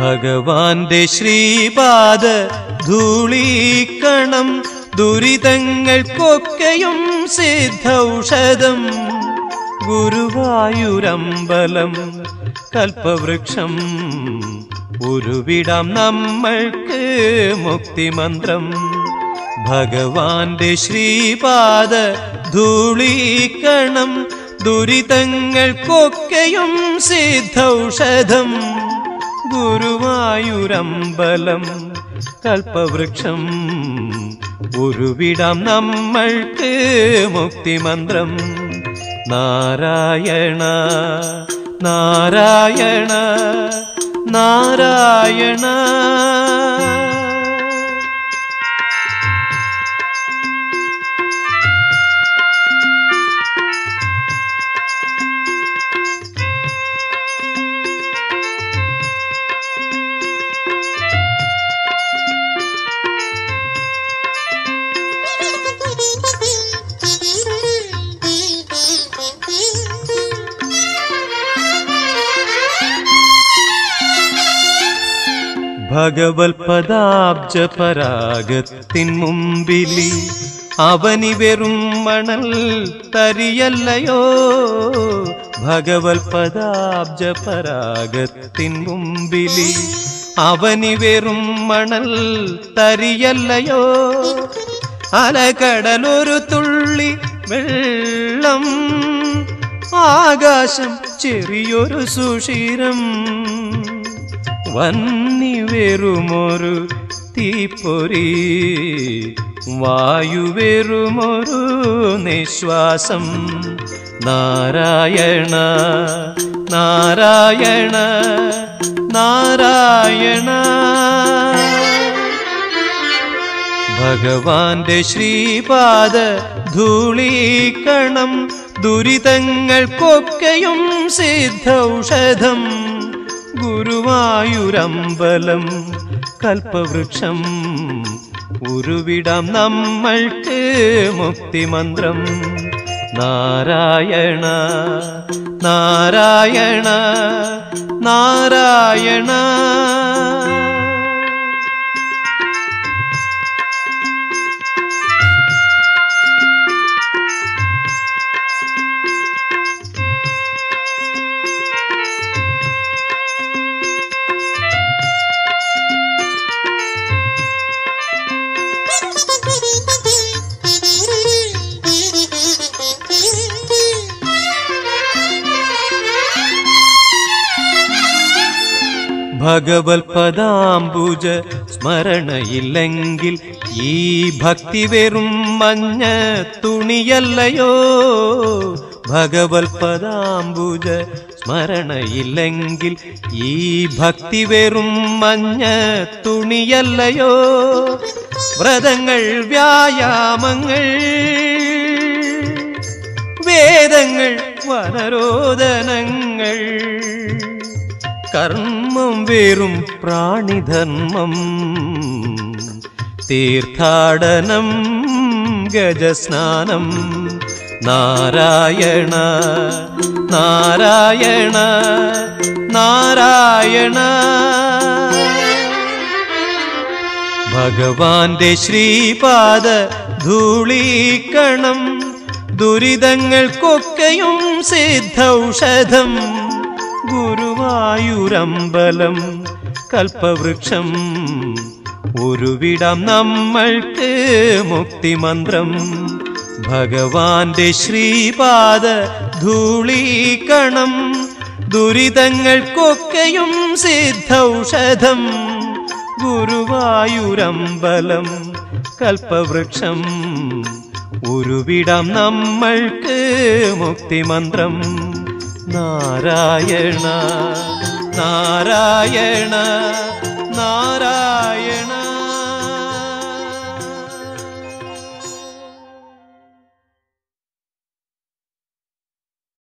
ഭഗവാന്റെ ശ്രീപാദ ധൂളീക്കണം ദുരിതങ്ങൾക്കൊക്കെയും സിദ്ധൌഷധം ഗുരുവായൂരമ്പലം കൽപ്പവൃക്ഷം ഉരുവിടാം നമ്മൾക്ക് മുക്തിമന്ത്രം ഭഗവാന്റെ ശ്രീപാദ ധൂളീക്കണം ദുരിതങ്ങൾക്കൊക്കെയും സിദ്ധൌഷധം ഗുരുവായൂരമ്പലം കൽപ്പവൃക്ഷം ഉരുവിടാം നമ്മൾക്ക് മുക്തിമന്ത്രം നാരായണ നാരായണ നാരായണ ഭഗവത് പദാബ്ജ പരാഗത്തിൻ മുമ്പിലി അവനി വെറും മണൽ തരിയല്ലയോ ഭഗവത് പദാബ്ജ പരാഗത്തിൻ മുമ്പിലി അവനി വെറും മണൽ തരിയല്ലയോ അലകടലൊരു തുള്ളി വെള്ളം ആകാശം ചെറിയൊരു സുഷിരം വന്നി വെറുമൊരു തീപ്പൊരി വായു വെറുമൊരു നിശ്വാസം നാരായണ നാരായണ നാരായണ ഭഗവാന്റെ ശ്രീപാദ ധൂളീക്കണം ദുരിതങ്ങൾക്കൊക്കെയും സിദ്ധൌഷധം ഗുരുവായൂരമ്പലം കൽപ്പവൃക്ഷം ഉരുവിടാം നമ്മൾക്ക് മുക്തിമന്ത്രം നാരായണ നാരായണ നാരായണ ഭഗവത് പദാംബുജ സ്മരണയില്ലെങ്കിൽ ഈ ഭക്തി വെറും മഞ്ഞ തുണിയല്ലയോ ഭഗവത് പദാംബുജ സ്മരണയില്ലെങ്കിൽ ഈ ഭക്തി വെറും മഞ്ഞ തുണിയല്ലയോ വ്രതങ്ങൾ വ്യായാമങ്ങൾ വേദങ്ങൾ വനരോദനങ്ങൾ കർമ്മം വേറും പ്രാണിധർമ്മം തീർത്ഥാടനം ഗജസ്നാനം നാരായണ നാരായണ നാരായണ ഭഗവാന്റെ ശ്രീപാദ ധൂളീക്കണം ദുരിതങ്ങൾക്കൊക്കെയും സിദ്ധൌഷധം ഗുരുവായൂരമ്പലം കൽപ്പവൃക്ഷം ഉരുവിടാം നമ്മൾക്ക് മുക്തിമന്ത്രം ഭഗവാന്റെ ശ്രീപാദ ധൂളീക്കണം ദുരിതങ്ങൾക്കൊക്കെയും സിദ്ധൌഷധം ഗുരുവായൂരമ്പലം കൽപ്പവൃക്ഷം ഉരുവിടാം നമ്മൾക്ക് മുക്തിമന്ത്രം നാരായണ നാരായണ നാരായണ